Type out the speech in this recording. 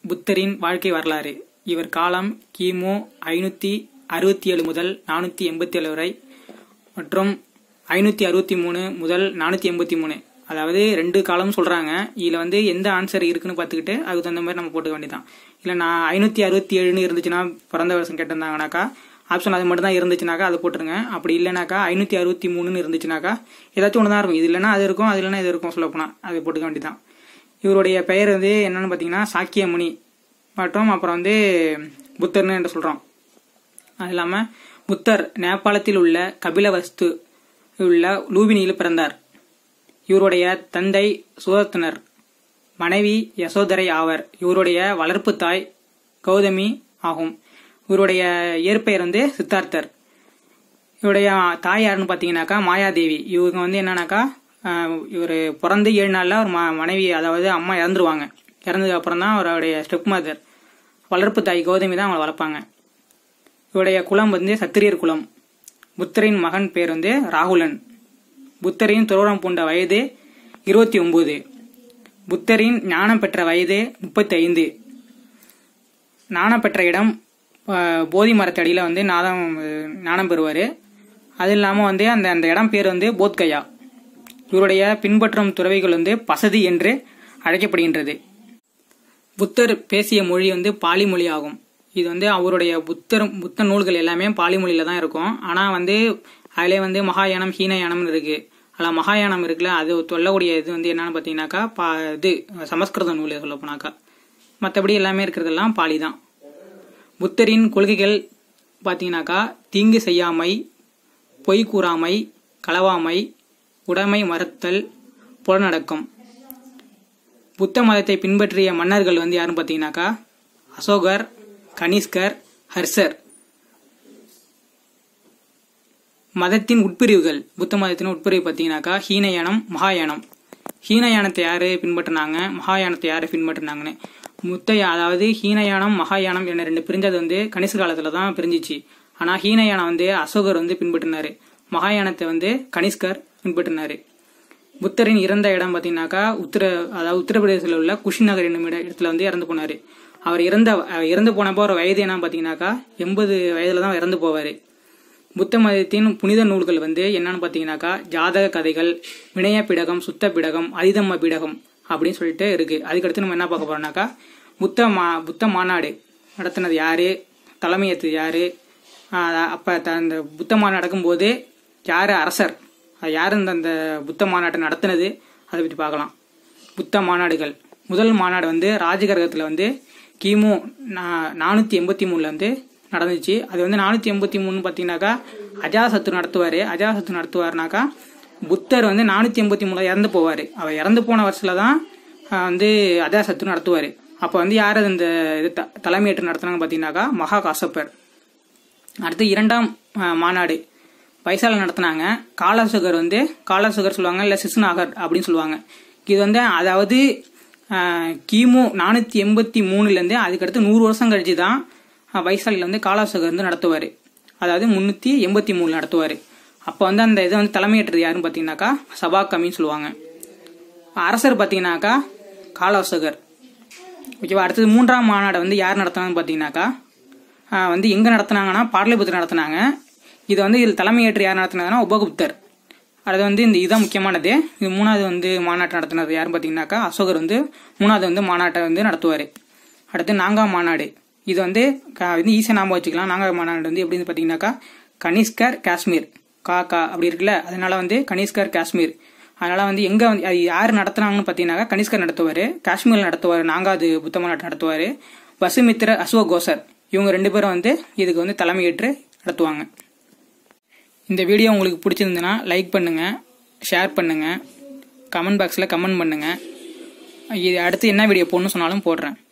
புத்தரின் வாழ்க்கை வரலாறு இவர் காலம் கிமு ஐநூற்றி அறுபத்தி ஏழு முதல் நானூற்றி எண்பத்தி ஏழு வரை மற்றும் ஐநூற்றி அறுபத்தி மூணு முதல் நானூற்றி எண்பத்தி மூணு அதாவது ரெண்டு காலம் சொல்கிறாங்க இதில் வந்து எந்த ஆன்சர் இருக்குன்னு பார்த்துக்கிட்டு அதுக்கு தகுந்த மாதிரி நம்ம போட்டுக்க வேண்டியதான் இல்லை நான் ஐநூற்றி அறுபத்தி ஏழுன்னு இருந்துச்சுன்னா பிறந்த வருஷம் கேட்டிருந்தாங்கனாக்கா ஆப்ஷன் அது மட்டும் தான் இருந்துச்சுனாக்கா அதை போட்டுருங்க அப்படி இல்லைனாக்கா ஐநூற்றி அறுபத்தி மூணுன்னு இருந்துச்சுனாக்கா ஏதாச்சும் ஒன்று தான் இருக்கும் இது இல்லைன்னா அது இருக்கும் அது இல்லைன்னா இது இருக்கும் சொல்லப்போனால் அதை போட்டுக்க வேண்டியதான் இவருடைய பெயர் வந்து என்னன்னு பார்த்தீங்கன்னா சாக்கியமுனி மற்றும் அப்புறம் வந்து புத்தர்னு என்று சொல்கிறோம் அது இல்லாமல் புத்தர் நேபாளத்தில் உள்ள கபிலவஸ்து உள்ள லூபினியில் பிறந்தார் இவருடைய தந்தை சுதர்த்தனர் மனைவி யசோதரை ஆவர் இவருடைய வளர்ப்பு தாய் கௌதமி ஆகும் இவருடைய இயற்பெயர் வந்து சித்தார்த்தர் இவருடைய தாய் யாருன்னு பார்த்தீங்கன்னாக்கா மாயாதேவி இவங்க வந்து என்னன்னாக்கா இவர் பிறந்து ஏழு நாளில் ஒரு ம மனைவி அதாவது அம்மா இறந்துருவாங்க இறந்ததுக்கு அப்புறம் தான் அவருடைய ஸ்டெப் மதர் வளர்ப்பு தாய் கௌதமி தான் அவங்களை வளர்ப்பாங்க இவருடைய குலம் வந்து சத்திரியர் குலம் புத்தரின் மகன் பேர் வந்து ராகுலன் புத்தரின் துறவரம் பூண்ட வயது இருபத்தி ஒன்பது புத்தரின் ஞானம் பெற்ற வயது முப்பத்தி ஐந்து ஞானம் பெற்ற இடம் போதி மரத்தடியில் வந்து நாதம் ஞானம் பெறுவார் அது இல்லாமல் வந்து அந்த அந்த இடம் பேர் வந்து போத்கயா இவருடைய பின்பற்றும் துறவிகள் வந்து பசதி என்று அழைக்கப்படுகின்றது புத்தர் பேசிய மொழி வந்து பாலி மொழி ஆகும் இது வந்து அவருடைய புத்தர் புத்த நூல்கள் எல்லாமே பாலி மொழியில தான் இருக்கும் ஆனால் வந்து அதிலே வந்து மகாயானம் ஹீனயானம்னு இருக்கு அதில் மகாயானம் இருக்குல்ல அது சொல்லக்கூடிய இது வந்து என்னன்னு பார்த்தீங்கன்னாக்கா பா இது சமஸ்கிருத நூல் சொல்ல போனாக்கா மற்றபடி எல்லாமே இருக்கிறதெல்லாம் பாலி தான் புத்தரின் கொள்கைகள் பார்த்தீங்கன்னாக்கா தீங்கு செய்யாமை பொய் கூறாமை களவாமை உடைமை மறுத்தல் புலநடக்கம் புத்த மதத்தை பின்பற்றிய மன்னர்கள் வந்து யாருன்னு பார்த்தீங்கன்னாக்கா அசோகர் கனிஷ்கர் ஹர்ஷர் மதத்தின் உட்பிரிவுகள் புத்த மதத்தின் உட்பிரிவு பார்த்தீங்கன்னாக்கா ஹீனயானம் மகாயானம் ஹீனயானத்தை யாரு பின்பற்றினாங்க மகாயானத்தை யாரு பின்பற்றினாங்கன்னு முத்தைய அதாவது ஹீனயானம் மகாயானம் என ரெண்டு பிரிஞ்சது வந்து கணிச காலத்துல தான் பிரிஞ்சிச்சு ஆனா ஹீனயானம் வந்து அசோகர் வந்து பின்பற்றினாரு மகாயானத்தை வந்து கனிஷ்கர் பின்பற்றினாரு புத்தரின் இறந்த இடம் பார்த்தீங்கன்னாக்கா உத்தர அதாவது உத்தரப்பிரதேசத்தில் உள்ள குஷிநகர் என்னும் இடத்துல வந்து இறந்து போனாரு அவர் இறந்த இறந்து போனப்போ ஒரு வயது என்ன பார்த்தீங்கன்னாக்கா எண்பது வயதுல தான் இறந்து போவார் புத்த மதத்தின் புனித நூல்கள் வந்து என்னன்னு பார்த்தீங்கன்னாக்கா ஜாதக கதைகள் வினய பிடகம் சுத்த பிடகம் அதிதம்ம பிடகம் அப்படின்னு சொல்லிட்டு இருக்கு அதுக்கடுத்து நம்ம என்ன பார்க்க போறோம்னாக்கா புத்த மா புத்த மாநாடு நடத்தினது யாரு தலைமையேற்று யாரு அப்போ அந்த புத்த மாநாடு நடக்கும்போது யார் அரசர் யார் இந்த அந்த புத்த மாநாட்டை நடத்தினது அதை பற்றி பார்க்கலாம் புத்த மாநாடுகள் முதல் மாநாடு வந்து ராஜகரகத்தில் வந்து கிமு நானூற்றி எண்பத்தி மூணில் வந்து நடந்துச்சு அது வந்து நானூற்றி எண்பத்தி மூணு பார்த்தீங்கன்னாக்கா அஜாசத்து நடத்துவார் அஜாசத்து நடத்துவார்னாக்கா புத்தர் வந்து நானூற்றி எண்பத்தி மூணில் இறந்து போவார் அவர் இறந்து போன வருஷத்தில் தான் வந்து அஜாசத்து நடத்துவார் அப்போ வந்து யார் இந்த இது தலைமையேற்று நடத்துனாங்க பார்த்தீங்கன்னாக்கா மகா காசப்பர் அடுத்து இரண்டாம் மாநாடு பைசால நடத்தினாங்க காலாசுகர் வந்து காலாசுகர் சொல்லுவாங்க இல்லை சிசுநாகர் அப்படின்னு சொல்லுவாங்க இது வந்து அதாவது கிமு நானூற்றி எண்பத்தி மூணுலேருந்து அதுக்கடுத்து நூறு வருஷம் கழிச்சு தான் வைசாலியில் வந்து காலாசுகர் வந்து நடத்துவார் அதாவது முந்நூற்றி எண்பத்தி மூணு நடத்துவார் அப்போ வந்து அந்த இதை வந்து தலைமையேற்றது யாருன்னு பார்த்தீங்கன்னாக்கா சபா கமின்னு சொல்லுவாங்க அரசர் பார்த்தீங்கன்னாக்கா காலாசுகர் ஓகேவா அடுத்தது மூன்றாம் மாநாடை வந்து யார் நடத்தினாங்கன்னு பார்த்தீங்கன்னாக்கா வந்து எங்கே நடத்தினாங்கன்னா பாடலிபுத்திரம் நடத்தினாங்க இது வந்து இதில் தலைமையேற்று யார் நடத்தினாங்கன்னா உபகுப்தர் அது வந்து இந்த இதுதான் முக்கியமானது இது மூணாவது வந்து மாநாட்டை நடத்தினது யாருன்னு பார்த்தீங்கன்னாக்கா அசோகர் வந்து மூணாவது வந்து மாநாட்டை வந்து நடத்துவார் அடுத்து நான்காம் மாநாடு இது வந்து வந்து ஈஸியாக நாம வச்சுக்கலாம் நான்காம் மாநாடு வந்து எப்படின்னு பார்த்தீங்கன்னாக்கா கனிஷ்கர் காஷ்மீர் கா கா அப்படி இருக்குல்ல அதனால வந்து கனிஷ்கர் காஷ்மீர் அதனால வந்து எங்கே வந்து அது யார் நடத்துனாங்கன்னு பார்த்தீங்கன்னாக்கா கனிஷ்கர் நடத்துவார் காஷ்மீர் நடத்துவார் நான்காவது புத்த மாநாட்டு நடத்துவார் வசுமித்ர அசோக் கோசர் இவங்க ரெண்டு பேரும் வந்து இதுக்கு வந்து தலைமையேற்று நடத்துவாங்க இந்த வீடியோ உங்களுக்கு பிடிச்சிருந்துன்னா லைக் பண்ணுங்கள் ஷேர் பண்ணுங்கள் கமெண்ட் பாக்ஸில் கமெண்ட் பண்ணுங்கள் இது அடுத்து என்ன வீடியோ போடணும்னு சொன்னாலும் போடுறேன்